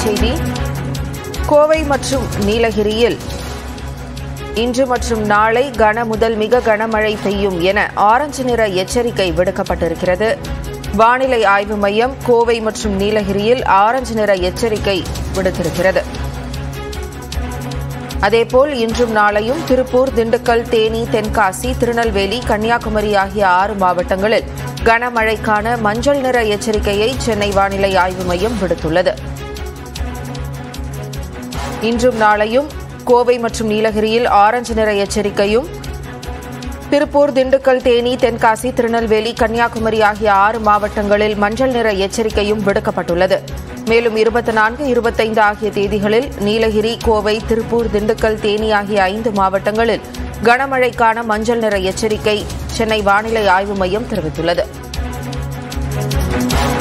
தலைப்புச் செய்தி கோவை மற்றும் நீலகிரியில் இன்று மற்றும் நாளை கன முதல் மிக கனமழை பெய்யும் என ஆரஞ்சு நிற எச்சரிக்கை விடுக்கப்பட்டிருக்கிறது வானிலை ஆய்வு மையம் கோவை மற்றும் நீலகிரியில் ஆரஞ்சு நிற எச்சரிக்கை விடுத்திருக்கிறது அதேபோல் இன்றும் நாளையும் திருப்பூர் திண்டுக்கல் தேனி தென்காசி திருநெல்வேலி கன்னியாகுமரி ஆகிய ஆறு மாவட்டங்களில் கனமழைக்கான மஞ்சள் நிற எச்சரிக்கையை சென்னை வானிலை ஆய்வு மையம் விடுத்துள்ளது இன்றும் நாளையும் கோவை மற்றும் நீலகிரியில் ஆரஞ்சு நிற எச்சரிக்கையும் திருப்பூர் திண்டுக்கல் தேனி தென்காசி திருநெல்வேலி கன்னியாகுமரி ஆகிய ஆறு மாவட்டங்களில் மஞ்சள் நிற எச்சரிக்கையும் விடுக்கப்பட்டுள்ளது மேலும் இருபத்தி நான்கு இருபத்தைந்து ஆகிய தேதிகளில் நீலகிரி கோவை திருப்பூர் திண்டுக்கல் தேனி ஆகிய ஐந்து மாவட்டங்களில் கனமழைக்கான மஞ்சள் நிற எச்சரிக்கை சென்னை வானிலை ஆய்வு மையம் தெரிவித்துள்ளது